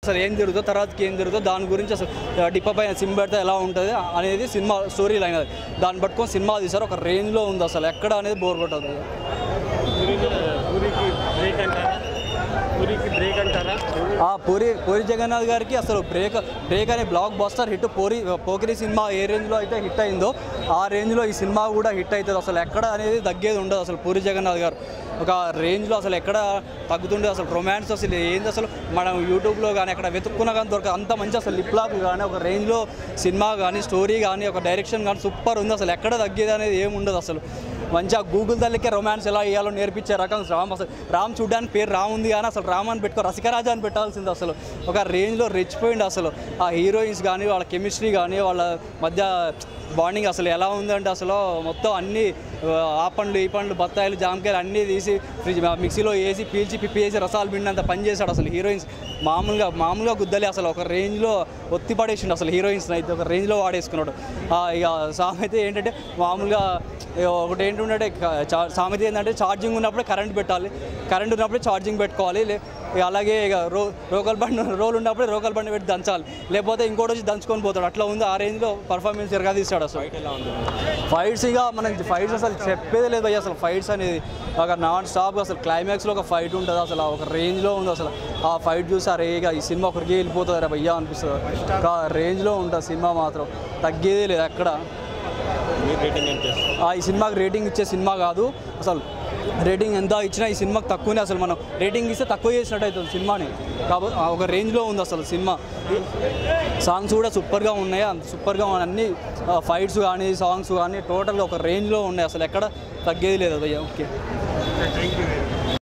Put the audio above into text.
అసలు ఏం జరుగుతుందో తర్వాతకి ఏం జరుగుతుందో దాని గురించి అసలు డిప్ప పైన సిమ్ పెడితే ఎలా ఉంటుంది అనేది సినిమా స్టోరీ లైన్ అది దాన్ని పట్టుకొని సినిమా తీసారు ఒక రేంజ్లో ఉంది అసలు ఎక్కడ అనేది బోర్ కొట్టదు పూరికి బ్రేక్ అంటారా పూరికి బ్రేక్ అంటారా ఆ పూరి పూరి జగన్నాథ్ గారికి అసలు బ్రేక్ బ్రేక్ అనే blockbuster hit Puri Pokiri సినిమా ఏ రేంజ్లో అయితే హిట్ అయిందో ఆ రేంజ్లో ఈ సినిమా కూడా హిట్ అవుతుంది అసలు ఎక్కడ అనేది తగ్గేది ఉండదు అసలు పూరి జగన్నాథ్ గారు ఒక రేంజ్లో అసలు ఎక్కడ తగ్గుతుండే అసలు రొమాన్స్ అసలు ఏంది అసలు మనం యూట్యూబ్లో కానీ ఎక్కడ వెతుక్కున్నా కానీ దొరక అంత మంచి అసలు లిప్ లాక్ కానీ ఒక రేంజ్లో సినిమా కానీ స్టోరీ కానీ ఒక డైరెక్షన్ కానీ సూపర్ ఉంది అసలు ఎక్కడ తగ్గేది అనేది ఏమి ఉండదు అసలు మంచిగా గూగుల్ తల్లికే రొమాన్స్ ఎలా వేయాలో నేర్పించే రకం రామ్ అసలు రామ్ చూడడానికి పేరు రామ్ ఉంది కానీ అసలు రామ్ అని పెట్టుకో రసికరాజా అని పెట్టాల్సింది అసలు ఒక రేంజ్లో రెచ్చిపోయింది అసలు ఆ హీరోయిన్స్ కానీ వాళ్ళ కెమిస్ట్రీ కానీ వాళ్ళ మధ్య బాండింగ్ అసలు ఎలా ఉందంటే అసలు మొత్తం అన్ని ఆ, ఆ పండ్లు ఈ పండ్లు బత్తాయిలు జామకాయలు అన్నీ తీసి ఫ్రిడ్జ్ మిక్సీలో వేసి పీల్చి పిప్పి వేసి రసాలు పిండినంత పని చేశాడు అసలు హీరోయిన్స్ మామూలుగా మామూలుగా గుద్దలే అసలు ఒక రేంజ్లో ఒత్తి పడేసిండు అసలు హీరోయిన్స్ అయితే ఒక రేంజ్లో వాడేసుకున్నాడు ఆ, ఇక సామెత ఏంటంటే మామూలుగా ఇక ఒకటి ఏంటంటే చా- సామెత ఏంటంటే ఛార్జింగ్ ఉన్నప్పుడే కరెంట్ పెట్టాలి కరెంట్ ఉన్నప్పుడే ఛార్జింగ్ పెట్టుకోవాలి లే- ఇక అలాగే ఇక రో రోకల్ బండి రోల్ ఉన్నప్పుడే రోకల్ బండి పెట్టి దంచాలి లేకపోతే ఇంకోటి వచ్చి దంచుకొని పోతాడు అట్లా ఉంది ఆ రేంజ్లో పర్ఫార్మెన్స్ ఎరగా తీస్తాడు అసలు ఎలా ఉంది ఫైట్స్ ఇక మనం ఫైట్స్ అసలు చెప్పేదే లేదు భయ్య అసలు ఫైట్స్ అనేది ఒక నాన్ స్టాప్ అసలు క్లైమాక్స్లో ఒక ఫైట్ ఉంటుంది అసలు ఆ ఒక రేంజ్లో ఉంది అసలు ఆ ఫైట్ చూసి అరే ఇక ఈ సినిమా ఒకరికి వెళ్ళిపోతుంది రా భయ్యా అనిపిస్తుంది ఒక రేంజ్లో ఉంటుంది సినిమా మాత్రం తగ్గేదే లేదు ఎక్కడ మీరు రేటింగ్ ఎంత చేస్తారు ఆ ఈ సినిమాకి రేటింగ్ ఇచ్చే సినిమా కాదు అసలు రేటింగ్ ఎంత ఇచ్చినా ఈ సినిమాకి తక్కువనే అసలు మనం రేటింగ్ ఇస్తే తక్కువ చేసినట్టు అవుతుంది సినిమాని కాబట్టి ఆ ఒక రేంజ్లో ఉంది అసలు సినిమా సాంగ్స్ కూడా సూపర్గా ఉన్నాయి అంత సూపర్గా ఉన్నాయి. అన్ని ఫైట్స్ కానీ సాంగ్స్ కానీ టోటల్గా ఒక రేంజ్లో ఉన్నాయి అసలు ఎక్కడ తగ్గేది లేదు అయ్యా ఓకే థ్యాంక్ యూ